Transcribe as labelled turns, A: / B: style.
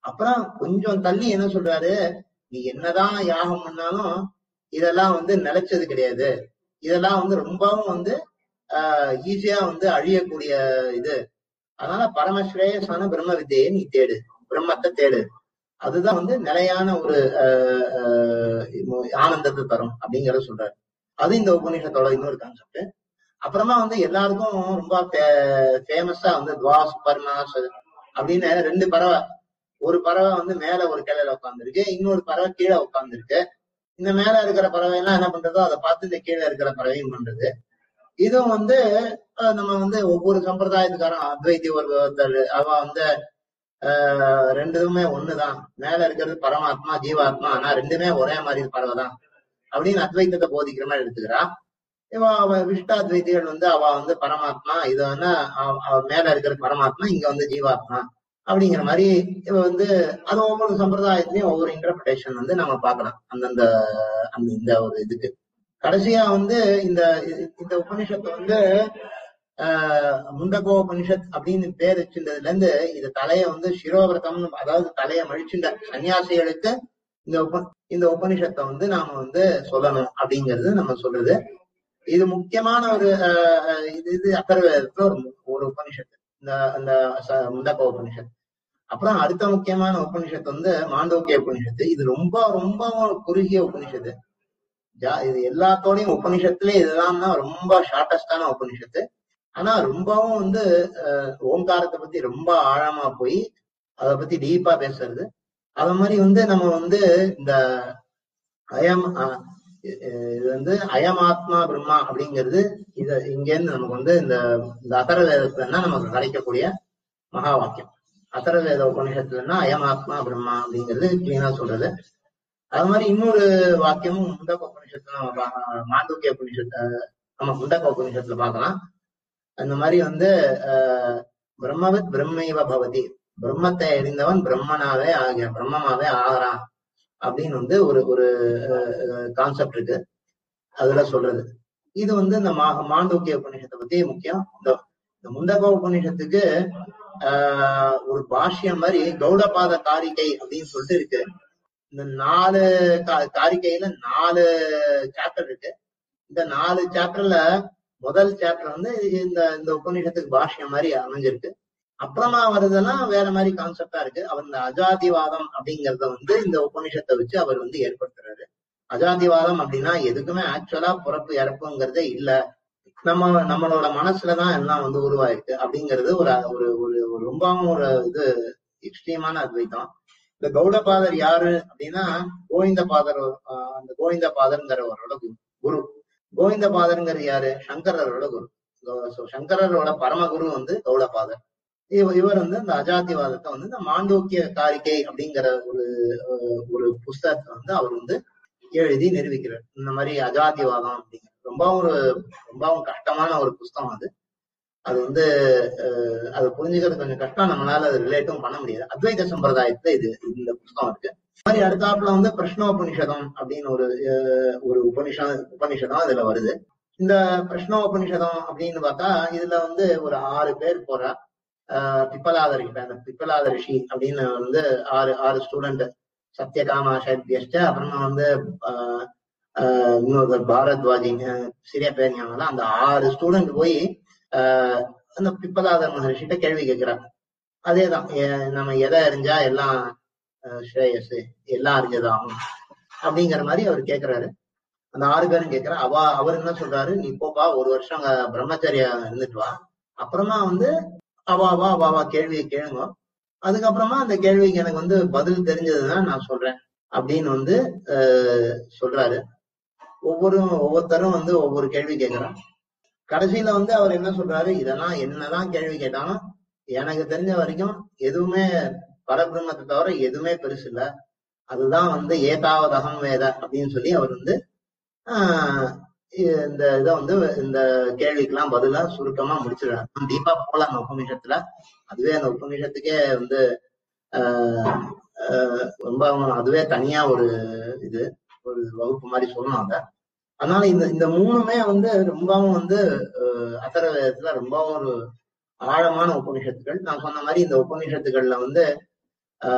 A: அப்புறம் கொஞ்சம் தள்ளி என்ன சொல்றாரு நீ என்னதான் யாகம் பண்ணாலும் இதெல்லாம் வந்து நிலைச்சது கிடையாது இதெல்லாம் வந்து ரொம்பவும் வந்து ஆஹ் ஈஸியா வந்து அழியக்கூடிய இது அதனால பரமஸ்ரேயசான பிரம்ம வித்தையை நீ தேடு பிரம்மத்தை தேடு அதுதான் வந்து நிலையான ஒரு ஆஹ் ஆஹ் ஆனந்தத்தை தரும் அப்படிங்கறத சொல்றாரு அது இந்த உபநிஷத்தோட இன்னொரு கான்செப்ட் அப்புறமா வந்து எல்லாருக்கும் ரொம்ப ஃபேமஸா வந்து துவா சுபர்ணா அப்படின்னு ரெண்டு பறவை ஒரு பறவை வந்து மேல ஒரு கிளையில உட்காந்துருக்கு இன்னொரு பறவை கீழே உட்காந்துருக்கு இந்த மேல இருக்கிற பறவை எல்லாம் என்ன பண்றதோ அதை பார்த்து இந்த கீழே இருக்கிற பறவையும் பண்றது இதுவும் வந்து அஹ், நம்ம வந்து ஒவ்வொரு சம்பிரதாயத்துக்காரன் அத்வைத்தி ஒரு ஒருத்தர் அவன் வந்து ஆஹ் ரெண்டுமே ஒண்ணுதான் மேல இருக்கிறது பரமாத்மா ஜீவாத்மா ஆனா ரெண்டுமே ஒரே மாதிரி பறவை தான் அப்படின்னு அத்வைத்தத்தை போதிக்கிற மாதிரி எடுத்துக்கிறா இவ அவ விஷ்டாத்வைத்திகள் வந்து அவ வந்து பரமாத்மா இது வந்து அவ- அவ மேல இருக்கிற பரமாத்மா இங்க வந்து ஜீவாத்மா அப்படிங்கிற மாதிரி இவ வந்து அது ஒவ்வொரு சம்பிரதாயத்திலயும் ஒவ்வொரு இன்டர்பிரேஷன் வந்து நம்ம பார்க்கலாம் அந்தந்த அந்த இந்த ஒரு இதுக்கு கடைசியா வந்து இந்த இந்த உபனிஷத்தை வந்து ஆஹ் முண்டகோ உபனிஷத் அப்படின்னு பேர் வச்சிருந்ததுல இருந்து இது தலைய வந்து சிரோவிரதம் அதாவது தலைய மழிச்சுண்ட சன்னியாசிகளுக்கு இந்த உப இந்த உபனிஷத்தை வந்து நாம வந்து சொல்லணும் அப்படிங்கிறது நம்ம சொல்றது இது முக்கியமான ஒரு ஆஹ் ஆஹ் இது இது அத்தர்வேதத்துல ஒரு மு- ஒரு உபனிஷத்து இந்த அந்த ச- முண்டகோ உபனிஷத் அப்புறம் அடுத்த முக்கியமான உபனிஷத்து வந்து மாண்டோக்கிய உபனிஷத்து இது ரொம்ப ரொம்ப குறுகிய உபனிஷத்து ஜா- இது எல்லாத்தோடையும் உபனிஷத்துல இதுதான் தான் ரொம்ப ஷார்டஸ்டான உபனிஷத்து ஆனா ரொம்பவும் வந்து அஹ், ஓங்காரத்தை பத்தி ரொம்ப ஆழமா போய் அதை பத்தி டீப்பா பேசுறது அது மாதிரி வந்து நம்ம வந்து இந்த அயம் அஹ், அஹ், இது வந்து அயம் ஆத்மா பிரம்மா அப்படிங்கிறது இது இங்க இருந்து நமக்கு வந்து இந்த இந்த அதர வேதத்துலன்னா நமக்கு கிடைக்கக்கூடிய மகா வாக்கியம் அதர வேத உபனிஷத்துலன்னா அயம் ஆத்மா பிரம்மா அப்படிங்கிறது கிளீனா சொல்றது அது மாதிரி இன்னொரு வாக்கியமும் முண்டக உபனிஷத்துல நம்ம பார்க்கலாம் மாண்டூக்கிய உபனிஷத்து அஹ், ஆமா முண்டக உபனிஷத்துல பார்க்கலாம் அந்த மாதிரி வந்து ஆஹ் பிரம்மவித் பிரம்மைவ பவதி பிரம்மத்தை அறிந்தவன் பிரம்மனாவே ஆக பிரம்மமாவே ஆகிறான் அப்படின்னு வந்து ஒரு ஒரு கான்செப்ட் இருக்கு அதுல சொல்றது இது வந்து இந்த மா மாண்டூக்கிய உபநிஷத்தை பத்தி முக்கியம் இந்த இந்த முண்டக உபநிஷத்துக்கு ஆஹ் ஒரு பாஷ்யம் மாதிரி கௌடபாத காரிகை அப்படின்னு சொல்லிட்டு இருக்கு இந்த நாலு கா- காரிகையில நாலு சாப்டர் இருக்கு இந்த நாலு சாப்டர்ல முதல் சாப்டர் வந்து இந்த இந்த உபநிஷத்துக்கு பாஷ்யம் மாதிரி அமைஞ்சிருக்கு அப்புறமா வர்றதெல்லாம் வேற மாதிரி கான்செப்டா இருக்கு அவர் இந்த அஜாதிவாதம் அப்படிங்கறத வந்து இந்த உபநிஷத்தை வச்சு அவர் வந்து ஏற்படுத்துறாரு அஜாதிவாதம் அப்படின்னா எதுக்குமே ஆக்சுவலா பிறப்பு இறப்புங்கிறதே இல்ல நம்ம நம்மளோட மனசுலதான் எல்லாம் வந்து உருவாயிருக்கு அப்படிங்கிறது ஒரு ஒரு ஒரு ஒரு ரொம்பவும் ஒரு இது எக்ஸ்ட்ரீமான அத்வைத்தம் இந்த கௌடபாதர் யாரு அப்படின்னா கோவிந்தபாதர் ஆஹ் அந்த கோவிந்தபாதர்ங்கிறவரோட கு- குரு கோவிந்தபாதர்ங்கிறது யாரு சங்கரரோட குரு So, சங்கரரோட பரமகுரு வந்து கௌடபாதர் இவ இவர் வந்து இந்த அஜாதிவாதத்தை வந்து இந்த மாண்டோக்கிய காரிகை அப்படிங்கிற ஒரு அஹ், ஒரு புஸ்தகத்தை வந்து அவர் வந்து எழுதி நிரூபிக்கிறார் இந்த மாதிரி அஜாதிவாதம் அப்படிங்கிற ரொம்ப ஒரு ரொம்பவும் கஷ்டமான ஒரு புஸ்தகம் அது அது வந்து அஹ், அது புரிஞ்சுக்கிறது கொஞ்சம் கஷ்டம் நம்மளால அது ரிலேட்டும் பண்ண முடியாது அத்வைத சம்பிரதாயத்துல இது இந்த புஸ்தகம் இருக்கு அது மாதிரி அடுத்தாப்புல வந்து பிரஷ்னோபனிஷதம் அப்படின்னு ஒரு அஹ், ஒரு உபனிஷ உபனிஷதம் அதுல வருது இந்த பிரஷ்னோபனிஷதம் அப்படின்னு பார்த்தா இதுல வந்து ஒரு ஆறு பேர் போறா ஆஹ் பிப்பலாத ரிஷி அந்த பிப்பலாத ரிஷி அப்படின்னு வந்து ஆறு ஆறு ஸ்டூடெண்ட் சத்யகாமா ஷட்யஷ்ட அப்புறமா வந்து ஆஹ் ஆஹ் இன்னொருத்தர் பாரத்வாஜி ஆஹ் சரியா பேர் ஞாபகம் இல்ல. அந்த ஆறு ஸ்டூடெண்ட் போய் ஆஹ் அந்த பிப்பலாதர் மகர்ஷிட்ட கேள்வி கேட்கிறாங்க அதேதான் எ- நம்ம எதை அறிஞ்சா எல்லாம் ஆஹ் ஸ்ரேயஸ் எல்லாம் அறிஞ்சதாகும் அப்படிங்கிற மாதிரி அவர் கேக்குறாரு அந்த ஆறு பேரும் கேக்குறா அவ அவர் என்ன சொல்றாரு நீ போப்பா ஒரு வருஷம் அங்க பிரம்மச்சரியா இருந்துட்டு வா அப்புறமா வந்து அவா வா வா வா கேள்வியை கேளுங்க அதுக்கப்புறமா அந்த கேள்விக்கு எனக்கு வந்து பதில் தெரிஞ்சதுன்னா நான் சொல்றேன் அப்படின்னு வந்து ஆஹ் சொல்றாரு ஒவ்வொரு ஒவ்வொருத்தரும் வந்து ஒவ்வொரு கேள்வி கேட்கிறான் கடைசியில வந்து அவர் என்ன சொல்றாரு இதெல்லாம் என்னதான் கேள்வி கேட்டாலும் எனக்கு தெரிஞ்ச வரைக்கும் எதுவுமே பரபிரம்மத்தை தவிர எதுவுமே பெருசு இல்ல அதுதான் வந்து ஏதாவது அகம் வேத அப்படின்னு சொல்லி அவர் வந்து ஆஹ் இந்த இதை வந்து இந்த கேள்விக்கெல்லாம் பதிலா சுருக்கமா முடிச்சிடுறாரு டீப்பா போலாம் அந்த உபநிஷத்துல அதுவே அந்த உபநிஷத்துக்கே வந்து ஆஹ் ஆஹ் ரொம்ப அதுவே தனியா ஒரு இது ஒரு வகுப்பு மாதிரி சொல்லணும் அத அதனால இந்த இந்த மூணுமே வந்து ரொம்பவும் வந்து ஆஹ் அத்தர வேதத்துல ரொம்பவும் ஒரு ஆழமான உபநிஷத்துகள் நான் சொன்ன மாதிரி இந்த உபநிஷத்துகள்ல வந்து